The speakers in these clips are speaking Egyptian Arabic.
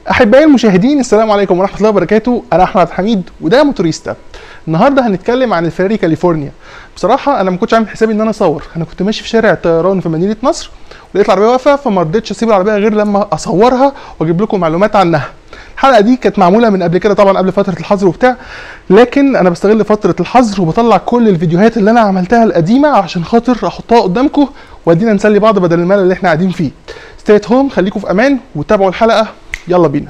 احبائي المشاهدين السلام عليكم ورحمه الله وبركاته انا احمد حميد وده موتوريستا النهارده هنتكلم عن الفيراري كاليفورنيا بصراحه انا ما كنتش عامل حسابي ان انا اصور انا كنت ماشي في شارع الطيران في مدينه نصر ولقيت العربيه واقفه فما رضيتش اسيب العربيه غير لما اصورها واجيب لكم معلومات عنها الحلقه دي كانت معموله من قبل كده طبعا قبل فتره الحظر وبتاع لكن انا بستغل فتره الحظر وبطلع كل الفيديوهات اللي انا عملتها القديمه عشان خاطر احطها قدامكم وادينا نسلي بعض بدل الملل اللي احنا قاعدين فيه ستيت هوم خليكم في امان وتابعوا الحلقه يلا بينا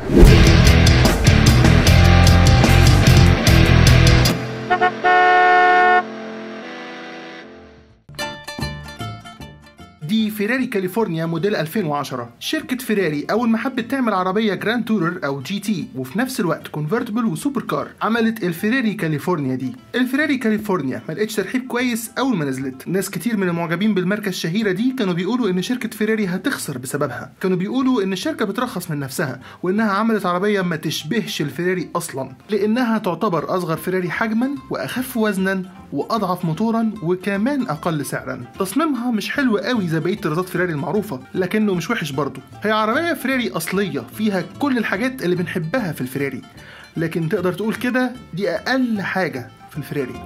دي فيراري كاليفورنيا موديل 2010 شركة فيراري أول ما حبت تعمل عربية جراند تورر أو جي تي وفي نفس الوقت كونفرتبل وسوبر كار عملت الفيراري كاليفورنيا دي الفيراري كاليفورنيا ما لقيتش ترحيب كويس أول ما نزلت ناس كتير من المعجبين بالماركة الشهيرة دي كانوا بيقولوا إن شركة فيراري هتخسر بسببها كانوا بيقولوا إن الشركة بترخص من نفسها وإنها عملت عربية ما تشبهش الفيراري أصلا لأنها تعتبر أصغر فيراري حجما وأخف وزنا واضعف موتورا وكمان اقل سعرا تصميمها مش حلو قوي زي بقيه طرازات فيراري المعروفه لكنه مش وحش برضه هي عربيه فيراري اصليه فيها كل الحاجات اللي بنحبها في الفيراري لكن تقدر تقول كده دي اقل حاجه في الفيراري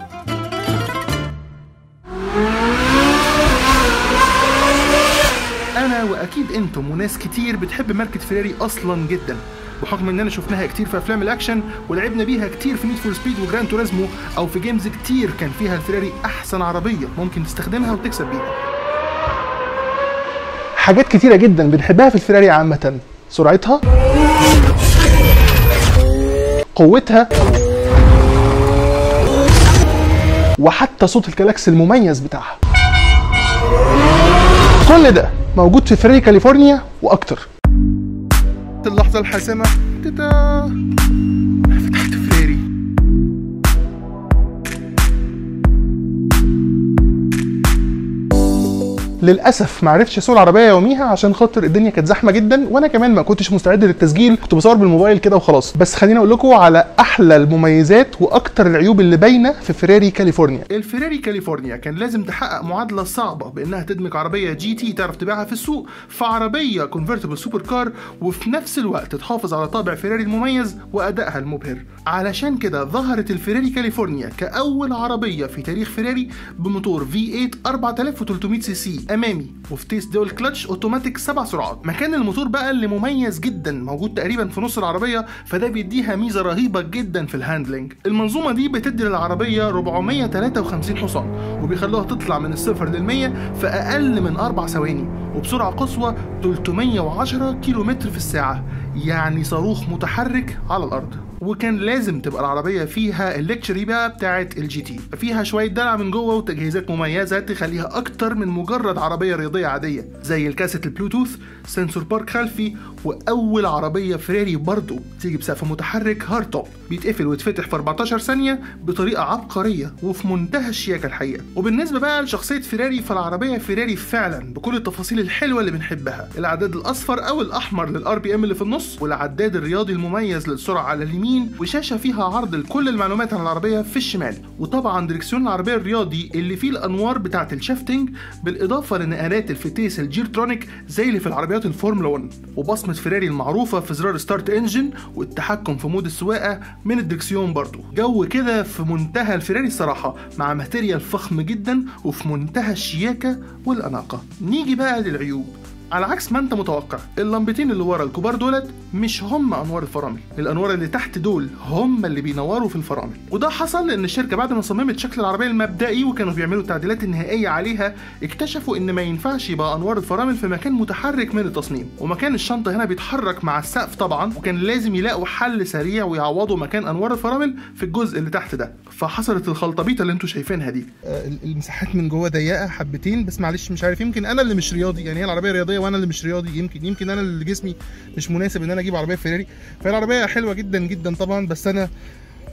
انا واكيد انتم وناس كتير بتحب ماركه فيراري اصلا جدا بحكم اننا شفناها كتير في افلام الاكشن ولعبنا بيها كتير في نيد فور سبيد وجراند توريزمو او في جيمز كتير كان فيها الفيراري احسن عربيه ممكن تستخدمها وتكسب بيها حاجات كتيره جدا بنحبها في الفيراري عامه سرعتها قوتها وحتى صوت الكلاكس المميز بتاعها كل ده موجود في فيراري كاليفورنيا واكتر اللحظة الحاسمة تتا أنا فتحت فيراري للاسف ما عرفتش اسوق العربيه يوميها عشان خاطر الدنيا كانت زحمه جدا وانا كمان ما كنتش مستعد للتسجيل كنت بصور بالموبايل كده وخلاص بس خليني اقول لكم على احلى المميزات واكتر العيوب اللي باينه في فيراري كاليفورنيا الفيراري كاليفورنيا كان لازم تحقق معادله صعبه بانها تدمج عربيه جي تي تعرف تبيعها في السوق في عربيه كونفرتبل سوبر كار وفي نفس الوقت تحافظ على طابع فيراري المميز وادائها المبهر علشان كده ظهرت الفيراري كاليفورنيا كاول عربيه في تاريخ فيراري بموتور V8 4300 سي سي امامي وفتيس دول كلتش اوتوماتيك سبع سرعات مكان الموتور بقى اللي مميز جدا موجود تقريبا في نص العربيه فده بيديها ميزه رهيبه جدا في الهاندلنج المنظومه دي بتدي للعربيه 453 حصان وبيخلوها تطلع من الصفر لل100 في اقل من اربع ثواني وبسرعه قصوى 310 كيلومتر في الساعه يعني صاروخ متحرك على الارض وكان لازم تبقى العربيه فيها اللكشري بقى بتاعه الجي تي فيها شويه دلع من جوه وتجهيزات مميزه تخليها اكتر من مجرد عربيه رياضيه عاديه زي الكاسه البلوتوث سنسور بارك خلفي واول عربيه فراري برضه تيجي بسقف متحرك هارد توب بيتقفل ويتفتح في 14 ثانيه بطريقه عبقريه وفي منتهى الشياكه الحقيقه وبالنسبه بقى لشخصيه فيراري فالعربيه فيراري فعلا بكل التفاصيل الحلوه اللي بنحبها العداد الاصفر او الاحمر للار بي ام اللي في النص والعداد الرياضي المميز للسرعه على اليمين وشاشه فيها عرض لكل المعلومات عن العربيه في الشمال وطبعا دركسيون العربيه الرياضي اللي فيه الانوار بتاعه الشافتنج بالاضافه لنقلات الفتيس الجيرترونيك زي اللي في العربيات الفورمولا 1 وبصمه فيراري المعروفه في زرار ستارت انجن والتحكم في مود السواقه من الدركسيون برضو جو كده في منتهى الفيراري الصراحه مع ماتيريال فخم جدا وفي منتهى الشياكه والاناقه نيجي بقى للعيوب على عكس ما انت متوقع اللمبتين اللي ورا الكبار دولت مش هم انوار الفرامل الانوار اللي تحت دول هم اللي بينوروا في الفرامل وده حصل لان الشركه بعد ما صممت شكل العربيه المبدئي وكانوا بيعملوا التعديلات النهائيه عليها اكتشفوا ان ما ينفعش يبقى انوار الفرامل في مكان متحرك من التصميم ومكان الشنطه هنا بيتحرك مع السقف طبعا وكان لازم يلاقوا حل سريع ويعوضوا مكان انوار الفرامل في الجزء اللي تحت ده فحصلت الخلطبيطه اللي انتوا شايفينها دي المساحات من جوه ضيقه حبتين بس معلش مش عارف يمكن انا اللي مش رياضي يعني هي العربيه رياضيه وانا اللي مش رياضي يمكن يمكن انا اللي جسمي مش مناسب ان انا اجيب عربيه فيراري فالعربيه حلوه جدا جدا طبعا بس انا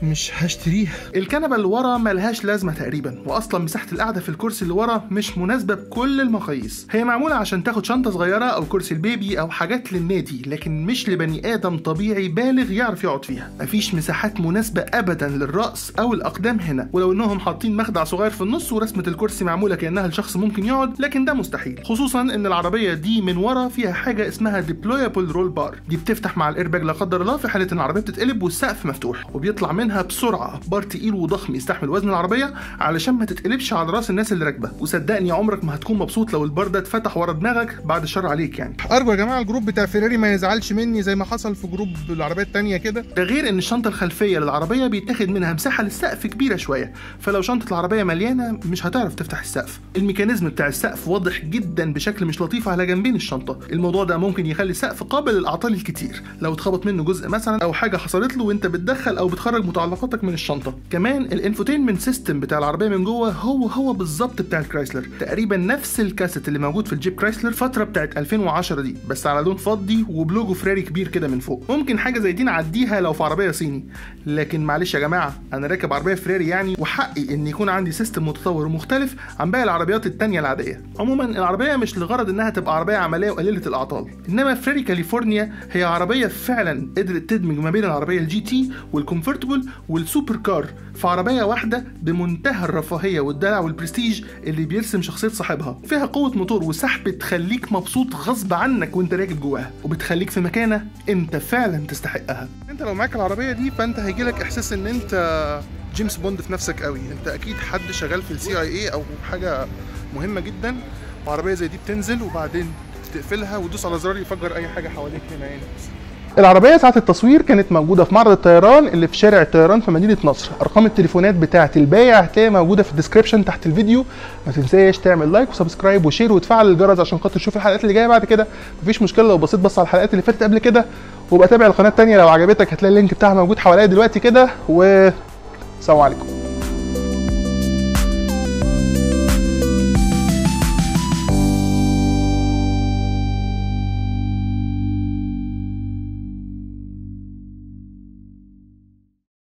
مش هشتريها الكنبه اللي ورا ملهاش لازمه تقريبا واصلا مساحه القعده في الكرسي اللي ورا مش مناسبه بكل المقاييس هي معموله عشان تاخد شنطه صغيره او كرسي البيبي او حاجات للنادي لكن مش لبني ادم طبيعي بالغ يعرف يقعد فيها مفيش مساحات مناسبه ابدا للراس او الاقدام هنا ولو انهم حاطين مخدع صغير في النص ورسمه الكرسي معموله كانها لشخص ممكن يقعد لكن ده مستحيل خصوصا ان العربيه دي من ورا فيها حاجه اسمها ديبلويبل رول بار دي بتفتح مع الايرباج لا قدر الله في حاله ان العربيه بتتقلب والسقف مفتوح وبيطلع منها بسرعه بار تقيل وضخم يستحمل وزن العربيه علشان ما تتقلبش على راس الناس اللي راكبه وصدقني عمرك ما هتكون مبسوط لو البار ده اتفتح ورا دماغك بعد الشر عليك يعني ارجو يا جماعه الجروب بتاع فيراري ما يزعلش مني زي ما حصل في جروب العربيات التانية كده ده غير ان الشنطه الخلفيه للعربيه بيتاخد منها مساحه للسقف كبيره شويه فلو شنطه العربيه مليانه مش هتعرف تفتح السقف الميكانيزم بتاع السقف واضح جدا بشكل مش لطيف على جنبين الشنطه الموضوع ده ممكن يخلي السقف قابل للاعطال الكتير لو اتخبط منه جزء مثلا او حاجه حصلت له وانت بتدخل او بتخرج متعلقاتك من الشنطه كمان الانفوتينمنت سيستم بتاع العربيه من جوه هو هو بالظبط بتاع الكرايسلر تقريبا نفس الكاسيت اللي موجود في الجيب كرايسلر فتره بتاعت 2010 دي بس على لون فضي وبلوجو فراري كبير كده من فوق ممكن حاجه زي دي نعديها لو في عربيه صيني لكن معلش يا جماعه انا راكب عربيه فراري يعني وحقي ان يكون عندي سيستم متطور ومختلف عن باقي العربيات التانية العاديه عموما العربيه مش لغرض انها تبقى عربيه عمليه وقليله الاعطال انما فراري كاليفورنيا هي عربيه فعلا قدرت تدمج ما بين العربيه الجي تي والكومفورتبل والسوبر كار في عربيه واحده بمنتهى الرفاهيه والدلع والبرستيج اللي بيرسم شخصيه صاحبها فيها قوه موتور وسحب تخليك مبسوط غصب عنك وانت راكب جواها وبتخليك في مكانه انت فعلا تستحقها انت لو معاك العربيه دي فانت هيجيلك احساس ان انت جيمس بوند في نفسك قوي انت اكيد حد شغال في السي اي اي او حاجه مهمه جدا وعربيه زي دي بتنزل وبعدين تقفلها وتدوس على زرار يفجر اي حاجه حواليك هنا يعني العربية ساعة التصوير كانت موجودة في معرض الطيران اللي في شارع الطيران في مدينة نصر، أرقام التليفونات بتاعة البايع هتلاقيها موجودة في الديسكربشن تحت الفيديو، ما تنساش تعمل لايك وسبسكرايب وشير وتفعل الجرس عشان خاطر تشوف الحلقات اللي جاية بعد كده، مفيش مشكلة لو بصيت بص على الحلقات اللي فاتت قبل كده وابقى تابع القناة التانية لو عجبتك هتلاقي اللينك بتاعها موجود حواليا دلوقتي كده و سلام عليكم